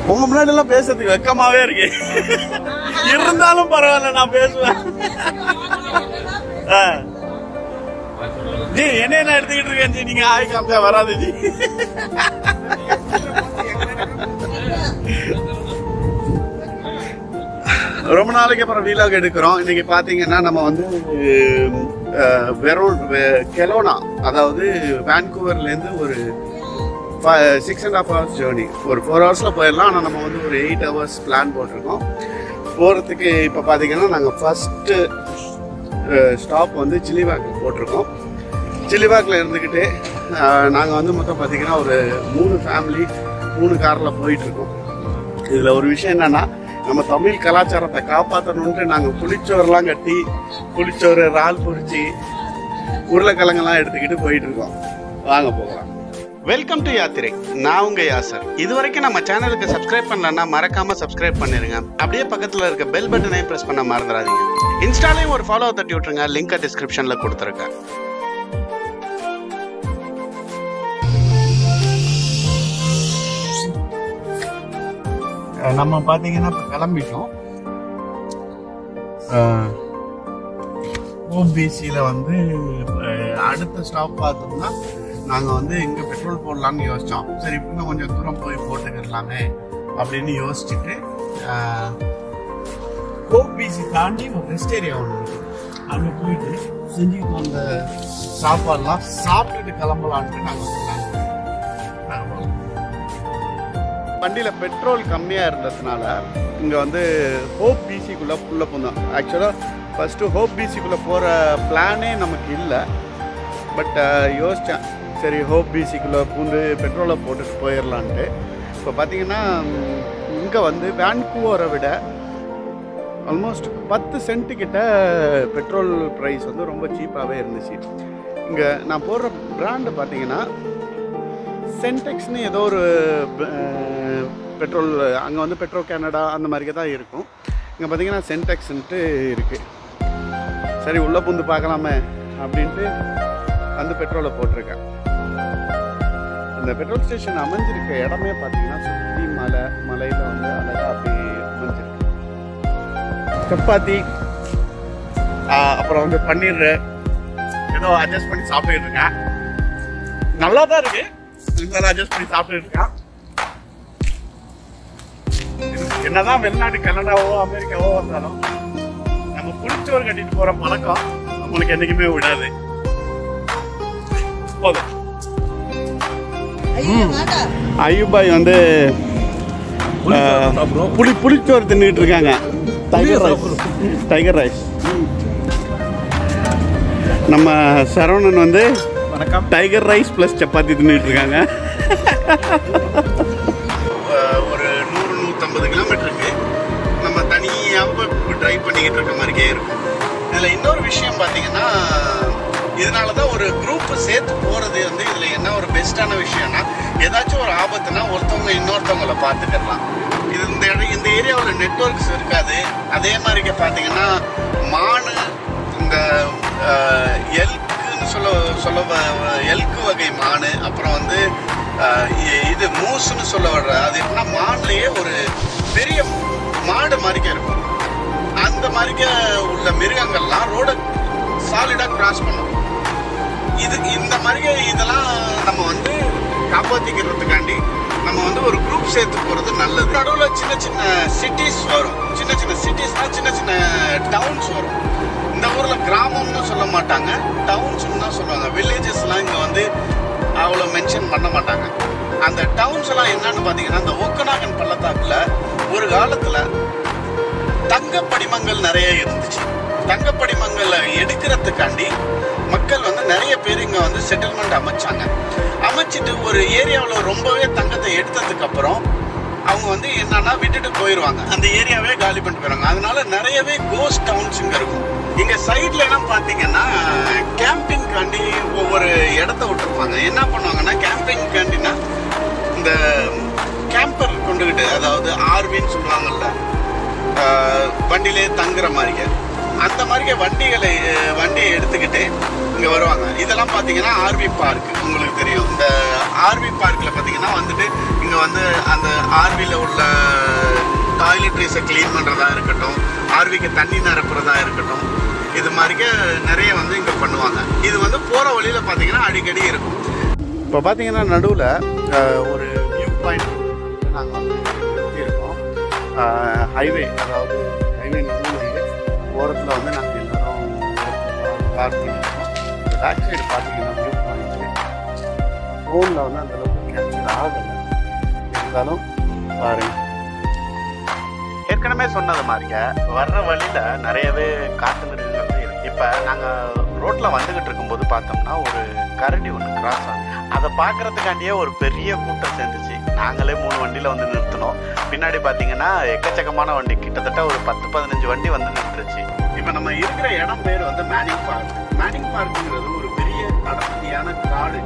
உங்க முன்னாடி எல்லாம் பேசுறதுக்கு வெக்கமாவே இருக்கு இருந்தாலும் பரவாயில்ல நான் பேசுவேன் ஆ. ஜி என்ன என்ன எடுத்துக்கிட்டு இருக்கேன் ஜி நீங்க ஆய் காமிச்சா வராது ஜி ரொம்ப நாளைக்கு அப்புறம் வீலாக் எடுக்கிறோம் இன்னைக்கு பாத்தீங்கன்னா நம்ம வந்து அஹ், வெரோல் வெ- கெலோனா அதாவது வேன்கூவர்ல இருந்து ஒரு six and half hours journey ஒரு ஃபோர் ஹவர்ஸில் போயிடலாம் ஆனால் நம்ம வந்து ஒரு எயிட் ஹவர்ஸ் பிளான் போட்டிருக்கோம் போகிறதுக்கு இப்போ பார்த்தீங்கன்னா நாங்கள் ஃபஸ்ட்டு ஸ்டாப் வந்து சில்லிவாக்கில் போட்டிருக்கோம் சில்லிவாக்கில் இருந்துக்கிட்டு நாங்கள் வந்து மொத்தம் பார்த்தீங்கன்னா ஒரு மூணு ஃபேமிலி மூணு காரில் போயிட்டுருக்கோம் இதில் ஒரு விஷயம் என்னன்னா நம்ம தமிழ் கலாச்சாரத்தை காப்பாற்றணுன்ட்டு நாங்கள் புளிச்சோறுலாம் கட்டி புளிச்சோறு இறால் பொரிச்சு உருளைக்கிழங்கெல்லாம் எடுத்துக்கிட்டு போயிட்டு இருக்கோம் வாங்க போகலாம் வெல்கம் டு யாத்திரை நான் உங்க யாசர் இது வரைக்கும் நம்ம சேனலுக்கு சப்ஸ்கிரைப் பண்ணலன்னா மறக்காம சப்ஸ்கிரைப் பண்ணிருங்க அப்படியே பக்கத்துல இருக்க பெல் பட்டனையும் பிரஸ் பண்ண மறந்துடாதீங்க இன்ஸ்டாலையும் ஒரு ஃபாலோ தட்டி விட்டுருங்க லிங்கை டிஸ்கிரிப்ஷன்ல கொடுத்துருக்கேன் நம்ம பாத்தீங்கன்னா இப்ப கிளம்பிட்டோம் ஓபிசியில் வந்து அஹ், அடுத்த ஸ்டாப் பார்த்தோம்னா நாங்கள் வந்து இங்கே பெட்ரோல் போடலாம்னு யோசித்தோம் சரி இன்னும் கொஞ்சம் தூரம் போய் போட்டுக்கிடலாமே அப்படின்னு யோசிச்சுட்டு ஓபிசி தாண்டி ஒரு ரெஸ்ட் ஏரியா ஒன்று இருக்கு அங்கே போயிட்டு செஞ்சுக்கிட்டு வந்த சாப்பாடுலாம் சாப்பிட்டுட்டு கிளம்பலான்ட்டு நாங்கள் பிளான் நாங்கள் வண்டியில் பெட்ரோல் கம்மியாக இருந்ததுனால இங்கே வந்து ஹோப் பிசிக்குள்ளே உள்ளே போனோம் ஆக்சுவலாக ஃபஸ்ட்டு ஹோப் பிசிக்குள்ளே போகிற பிளானே நமக்கு இல்லை பட் யோசித்தேன் சரி ஹோப் பிசிக்குள்ளே பூந்து பெட்ரோலை போட்டுட்டு போயிடலான்ட்டு இப்போ பார்த்தீங்கன்னா இங்கே வந்து வேன்கூவரை விட ஆல்மோஸ்ட் பத்து சென்ட்டு கிட்ட பெட்ரோல் ப்ரைஸ் வந்து ரொம்ப சீப்பாகவே இருந்துச்சு இங்கே நான் போடுற பிராண்டு பார்த்தீங்கன்னா சென்டெக்ஸ்னு ஏதோ ஒரு அஹ், பெட்ரோல் அங்கே வந்து பெட்ரோ கனடா அந்த மாதிரி தான் இருக்கும் இங்கே பார்த்தீங்கன்னா சென்டெக்ஸ்ன்ட்டு இருக்குது சரி உள்ளே பூந்து பார்க்கலாமே அப்படின்ட்டு அந்த பெட்ரோலை போட்டிருக்கேன் இந்த பெட்ரோல் ஸ்டேஷன் அமைஞ்சிருக்க இடமே பார்த்தீங்கன்னா சுற்றி மலை மலையில் வந்து அழகாக அப்படி அமைஞ்சிருக்கு சப்பாத்தி ஆஹ், அப்புறம் வந்து பன்னீர் ஏதோ அட்ஜஸ்ட் பண்ணி சாப்பிட்டுட்டு இருக்கேன் நல்லா தான் இருக்கு இருந்தாலும் அட்ஜஸ்ட் பண்ணி சாப்பிட்டுட்டு இருக்கேன் இது என்னதான் வெளிநாட்டு கனடாவோ அமெரிக்காவோ வந்தாலும் நம்ம புளிச்சோறு கட்டிட்டு போற பழக்கம் நம்மளுக்கு என்னைக்குமே விடாது போதும் ஐயூபாய் வந்து ஆஹ், புளி புளிச்சோறு தின்னுட்டு இருக்காங்க டைகர் ரைஸ் டைகர் ரைஸ் நம்ம சரவணன் வந்து வணக்கம் டைகர் ரைஸ் ப்ளஸ் சப்பாத்தி தின்னுட்டு இருக்காங்க ஒரு நூறு நூற்றம்பது கிலோமீட்டருக்கு நம்ம தனியாக ட்ரைவ் பண்ணிக்கிட்டு இருக்க மாதிரியே இருக்கும் இதில் இன்னொரு விஷயம் பார்த்தீங்கன்னா இதனால தான் ஒரு குரூப் சேர்த்து போகிறது வந்து இதில் என்ன ஒரு பெஸ்ட்டான விஷயம்னா ஏதாச்சும் ஒரு ஆபத்துனா ஒருத்தவங்க இன்னொருத்தவங்கள பார்த்துக்கலாம் இது இந்த இடம் இந்த ஏரியாவில் நெட்ஒர்க்ஸ் இருக்காது அதே மாதிரி பார்த்தீங்கன்னா மானு இந்த எல்க்குன்னு சொல்ல சொல்ல வ- எல்க்கு வகை மானு அப்புறம் வந்து அஹ், இ- இது மூசுன்னு சொல்ல வர்ற அது எப்படின்னா மான்லயே ஒரு பெரிய மாடு மாதிரிக்க இருக்கும் அந்த மாதிரிக்க உள்ள மிருகங்கள்லாம் ரோட சாலிடா கிராஸ் பண்ணும் இது இந்த மாதிரி இதெல்லாம் நம்ம வந்து காப்பாத்திக்கிறதுக்காண்டி நம்ம வந்து ஒரு குரூப் சேர்த்து போறது நல்லது நடுவில் சின்ன சின்ன சிட்டிஸ் வரும் சின்ன சின்ன சிட்டிஸ்னா சின்ன சின்ன டவுன்ஸ் வரும் இந்த ஊர்ல கிராமம்னு சொல்ல மாட்டாங்க டவுன்ஸ்னு தான் சொல்லுவாங்க வில்லேஜஸ்லாம் இங்க வந்து அவ்வளோ மென்ஷன் பண்ண மாட்டாங்க அந்த டவுன்ஸ் எல்லாம் என்னன்னு பார்த்தீங்கன்னா இந்த ஒக்கநாகன் பள்ளத்தாக்குல ஒரு காலத்துல தங்க படிமங்கள் நிறைய இருந்துச்சு தங்க படிமங்களை எடுக்கிறதுக்காண்டி மக்கள் வந்து நிறைய பேர் இங்க வந்து செட்டில்மெண்ட் அமைச்சாங்க அமைச்சிட்டு ஒரு ஏரியாவில் ரொம்பவே தங்கத்தை எடுத்ததுக்கு அப்புறம் அவங்க வந்து என்னன்னா விட்டுட்டு போயிடுவாங்க அந்த ஏரியாவே காலி பண்ணிட்டு போயிடுவாங்க அதனால நிறையவே கோஸ்ட் டவுன்ஸ் இங்க இருக்கும் இங்க சைட்ல எல்லாம் பாத்தீங்கன்னா கேம்பிங் காண்டி ஒவ்வொரு இடத்த விட்டுருப்பாங்க என்ன பண்ணுவாங்கன்னா கேம்பிங் காண்டினா இந்த கேம்பர் கொண்டுகிட்டு அதாவது ஆர்வின்னு சொல்லுவாங்கல்ல ஆஹ் வண்டியிலே தங்குற மாதிரிங்க அந்த மாதிரிங்க வண்டிகளை அஹ், வண்டியை எடுத்துக்கிட்டு இங்கே வருவாங்க இதெல்லாம் பார்த்தீங்கன்னா ஆர்வி பார்க் உங்களுக்கு தெரியும் இந்த ஆர்வி பார்க்கில் பார்த்தீங்கன்னா வந்துட்டு இங்கே வந்து அந்த ஆர்வியில் உள்ள டாய்லெட்ரிஸை க்ளீன் பண்ணுறதா இருக்கட்டும் ஆர்விக்கு தண்ணி நிரப்புறதா இருக்கட்டும் இது மாதிரிக்க நிறைய வந்து இங்கே பண்ணுவாங்க இது வந்து போகிற வழியில் பார்த்தீங்கன்னா அடிக்கடி இருக்கும் இப்போ பார்த்தீங்கன்னா நடுவில் ஒரு வியூ பாயிண்ட் நாங்கள் வந்து இருக்கோம் ஹைவே அதாவது ஹைவே நடுவில் ஓரத்தில் வந்து நாங்கள் எல்லாரும் பார்க் பண்ணியிருக்கோம் பேக் சைடு பார்த்தீங்கன்னா வியூ பாயிண்ட் ஃபோனில் வந்து அந்த அளவுக்கு கேப்சர் ஆகலை இருந்தாலும் பாருங்க ஏற்கனவே சொன்னது மாதிரிங்க வர்ற வழியில நிறையவே காட்டு மிருகங்கள் இருக்கு இப்போ நாங்கள் ரோட்டில் வந்துகிட்டு இருக்கும்போது பார்த்தோம்னா ஒரு கரடி ஒன்று கிராஸ் ஆகும் அதை பார்க்கறதுக்காண்டியே ஒரு பெரிய கூட்டம் சேர்ந்துச்சு நாங்களே மூணு வண்டியில் வந்து நிறுத்தினோம் பின்னாடி பார்த்தீங்கன்னா எக்கச்சக்கமான வண்டி கிட்டத்தட்ட ஒரு பத்து பதினஞ்சு வண்டி வந்து நின்றுச்சு இப்போ நம்ம இருக்கிற இடம் பேர் வந்து மேனிங் பார்க் மேனிங் பார்க்குங்கிறது ஒரு பெரிய அடர்த்தியான காடு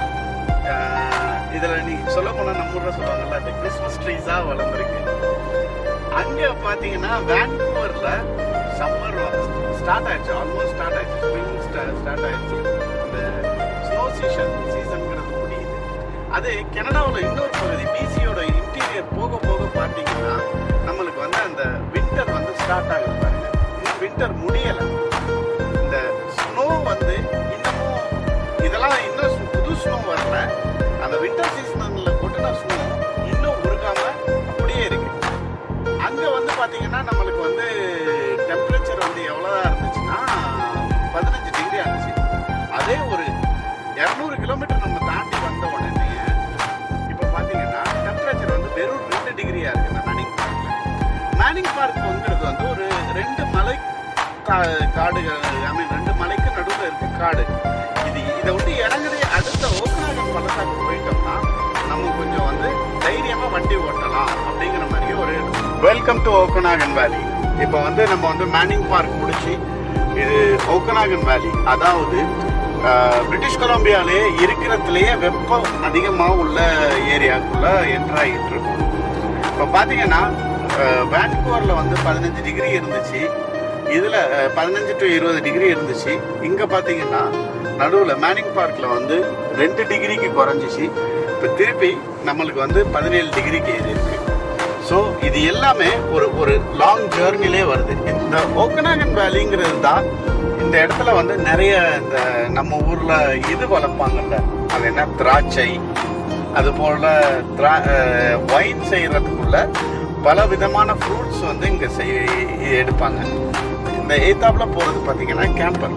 ஆஹ் இதுல நீ சொல்ல போனா நம்ம ஊர்ல சொல்லுவாங்கல்ல இந்த கிறிஸ்மஸ் ட்ரீஸா வளர்ந்துருக்கு அங்க பாத்தீங்கன்னா வேன்கூவர்ல சம்மர் ஸ்டார்ட் ஆயிடுச்சு ஆல்மோஸ்ட் ஸ்டார்ட் ஆயிடுச்சு ஸ்ப்ரிங் ஸ்டார்ட் ஆயிடுச்சு இந்த ஸ்னோ சீசன் சீசன்ங்கிறது முடியுது அது கனடாவில் இன்னொரு பகுதி பிசியோட இன்டீரியர் போக போக பார்த்தீங்கன்னா நம்மளுக்கு வந்து அந்த வின்டர் வந்து ஸ்டார்ட் ஆகுது பாருங்க இன்னும் வின்டர் முடியலை இந்த ஸ்னோ வந்து இன்னமும் இதெல்லாம் இன்னும் சு- புது ஸ்னோ வரல அந்த வின்டர் சீசனில் கொட்டின ஸ்னோ இன்னும் உருகாம அப்படியே இருக்கு அங்க வந்து பாத்தீங்கன்னா நம்மளுக்கு வந்து டெம்பரேச்சர் வந்து எவ்வளவுதான் இருந்துச்சுன்னா பதினஞ்சு டிகிரி ஆச்சு அதே ஒரு இரநூறு கிலோமீட்டர் நம்ம தாண்டி வந்த உடனே இப்போ பாத்தீங்கன்னா டெம்பரேச்சர் வந்து வெறும் ரெண்டு டிகிரியா இருக்கு இந்த மேனிங் பார்க்ல மேனிங் பார்க்ங்கிறது வந்து ஒரு ரெண்டு மலை கா- காடுகள் ஐ மீன் ரெண்டு மலைக்கு நடுவில் இருக்க காடு இது இதை விட்டு இறங்குற அடுத்த ஓக்கநாகம் பள்ளத்தாக்கு போயிட்டோம்னா நம்ம கொஞ்சம் வந்து தைரியமா வண்டி ஓட்டலாம் அப்படிங்கிற மாதிரி ஒரு வெல்கம் டு ஓக்கநாகன் வேலி இப்போ வந்து நம்ம வந்து மேனிங் பார்க் முடிச்சு இது ஓக்கநாகன் வேலி அதாவது ஆஹ், பிரிட்டிஷ் கொலம்பியாலே இருக்கிறதுலயே வெப்பம் அதிகமாக உள்ள ஏரியாக்குள்ள என்ட்ரு ஆகிட்டு இருக்கும் இப்போ பார்த்தீங்கன்னா வேன்கூவரில் வந்து பதினஞ்சு டிகிரி இருந்துச்சு இதில் பதினஞ்சு டு இருபது டிகிரி இருந்துச்சு இங்கே பார்த்தீங்கன்னா நடுவில் மேனிங் பார்க்கில் வந்து ரெண்டு டிகிரிக்கு குறைஞ்சிச்சு இப்போ திருப்பி நம்மளுக்கு வந்து பதினேழு டிகிரிக்கு ஏறி இருக்கு ஸோ இது எல்லாமே ஒரு ஒரு லாங் ஜேர்னிலே வருது இந்த ஓக்கனாகன் வேலிங்கிறது தான் இந்த இடத்துல வந்து நிறைய இந்த நம்ம ஊர்ல இது வளர்ப்பாங்கல்ல அது என்ன திராட்சை அது போல ஒயின் செய்யறதுக்குள்ள பல விதமான ஃப்ரூட்ஸ் வந்து இங்க செய் எடுப்பாங்க இந்த ஏத்தாப்புல போறது பாத்தீங்கன்னா கேம்பர்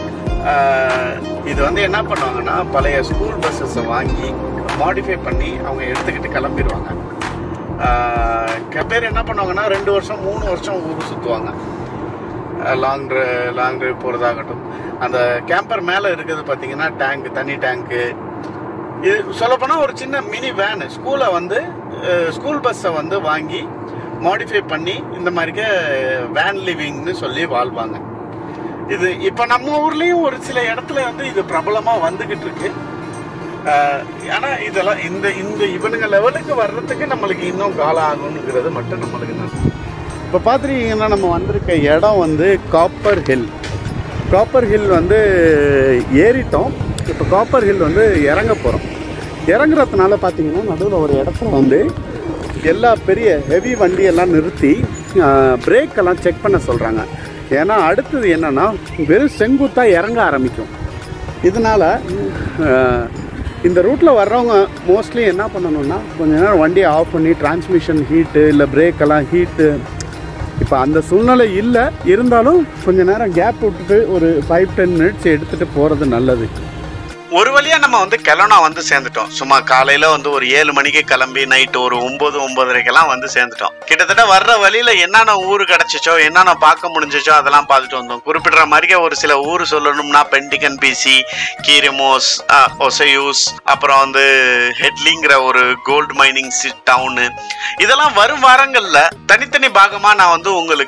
இது வந்து என்ன பண்ணுவாங்கன்னா பழைய ஸ்கூல் பஸ்ஸஸை வாங்கி மாடிஃபை பண்ணி அவங்க எடுத்துக்கிட்டு கிளம்பிடுவாங்க ஆஹ் பேர் என்ன பண்ணுவாங்கன்னா ரெண்டு வருஷம் மூணு வருஷம் ஊர் சுற்றுவாங்க லாங் ட்ரைவ் லாங் ட்ரைவ் போகிறதாகட்டும் அந்த கேம்பர் மேலே இருக்கிறது பார்த்தீங்கன்னா டேங்க் தண்ணி டேங்க்கு இது சொல்லப்போனால் ஒரு சின்ன மினி வேனு ஸ்கூலை வந்து ஸ்கூல் பஸ்ஸை வந்து வாங்கி மாடிஃபை பண்ணி இந்த மாதிரிக்க வேன் லிவிங்னு சொல்லி வாழ்வாங்க இது இப்போ நம்ம ஊர்லேயும் ஒரு சில இடத்துல வந்து இது பிரபலமாக வந்துக்கிட்டு இருக்கு ஆஹ் ஆனா இதெல்லாம் இந்த இந்த இவனுங்க லெவலுக்கு வர்றதுக்கு நம்மளுக்கு இன்னும் காலம் ஆகுங்கிறது மட்டும் நம்மளுக்கு நான் இப்போ பார்த்துருக்கீங்கன்னா நம்ம வந்திருக்க இடம் வந்து காப்பர் ஹில் காப்பர் ஹில் வந்து ஏறிட்டோம் இப்போ காப்பர் ஹில் வந்து இறங்க போகிறோம் இறங்குறதுனால பார்த்தீங்கன்னா நடுவில் ஒரு இடத்துல வந்து எல்லா பெரிய ஹெவி வண்டியெல்லாம் நிறுத்தி பிரேக் எல்லாம் செக் பண்ண சொல்கிறாங்க ஏன்னா அடுத்தது என்னன்னா வெறும் செங்குத்தாக இறங்க ஆரம்பிக்கும் இதனால அஹ், இந்த ரூட்டில் வர்றவங்க மோஸ்ட்லி என்ன பண்ணணும்னா கொஞ்ச நேரம் வண்டியை ஆஃப் பண்ணி டிரான்ஸ்மிஷன் ஹீட்டு இல்லை பிரேக் எல்லாம் ஹீட்டு இப்போ அந்த சூழ்நிலை இல்லை இருந்தாலும் கொஞ்ச நேரம் கேப் விட்டுட்டு ஒரு ஃபைவ் டென் மினிட்ஸ் எடுத்துகிட்டு போகிறது நல்லது ஒரு வழியா நம்ம வந்து கிளனா வந்து சேர்ந்துட்டோம் சும்மா காலையில வந்து ஒரு ஏழு மணிக்கு கிளம்பி நைட்டு ஒரு ஒன்பது ஒன்பதரைக்கெல்லாம் வந்து சேர்ந்துட்டோம் கிட்டத்தட்ட வர்ற வழியில என்னென்ன ஊர் கிடைச்சிச்சோ என்னென்ன பார்க்க முடிஞ்சிச்சோ அதெல்லாம் பார்த்துட்டு வந்தோம் குறிப்பிடுற மாதிரியே ஒரு சில ஊர் சொல்லணும்னா பெண்டிகன் பிசி கீரிமோஸ் அஹ், ஒசையூஸ் அப்புறம் வந்து ஹெட்லிங்கிற ஒரு கோல்டு மைனிங் டவுனு இதெல்லாம் வரும் வாரங்கள்ல தனித்தனி பாகமா நான் வந்து உங்களுக்கு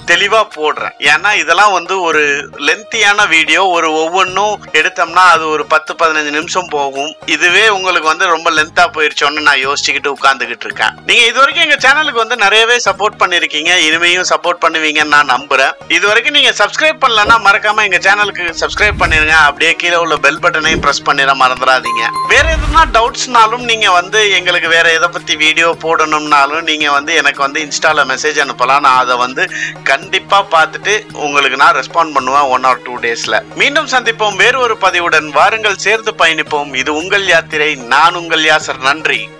தெளிவா போடுறேன் ஏன்னா இதெல்லாம் வந்து ஒரு லென்த்தியான வீடியோ ஒரு ஒவ்வொன்றும் எடுத்தோம்னா அது ஒரு பத்து பதினஞ்சு நிமிஷம் போகும் இதுவே உங்களுக்கு வந்து ரொம்ப லென்த்தா போயிருச்சோன்னு நான் யோசிச்சுக்கிட்டு உட்காந்துக்கிட்டு இருக்கேன் நீங்க இது வரைக்கும் எங்க சேனலுக்கு வந்து நிறையவே சப்போர்ட் பண்ணிருக்கீங்க இனிமேயும் சப்போர்ட் பண்ணுவீங்கன்னு நான் நம்புறேன் இது வரைக்கும் நீங்க சப்ஸ்கிரைப் பண்ணலன்னா மறக்காம எங்க சேனலுக்கு சப்ஸ்கிரைப் பண்ணிருங்க அப்படியே கீழே உள்ள பெல் பட்டனையும் பிரஸ் பண்ணிட மறந்துடாதீங்க வேற எதுனா டவுட்ஸ்னாலும் நீங்க வந்து எங்களுக்கு வேற எதை பத்தி வீடியோ போடணும்னாலும் நீங்க வந்து எனக்கு வந்து இன்ஸ்டால மெசேஜ் அனுப்பலாம் நான் அதை வந்து கண்டிப்பா பார்த்துட்டு உங்களுக்கு நான் ரெஸ்பாண்ட் பண்ணுவேன் ஒன் ஆர் டூ டேஸ்ல மீண்டும் சந்திப்போம் வேறு ஒரு பதிவுடன் வாருங்கள் சேர்ந்து பயணிப்போம் இது உங்கள் யாத்திரை நான் உங்கள் யாசர் நன்றி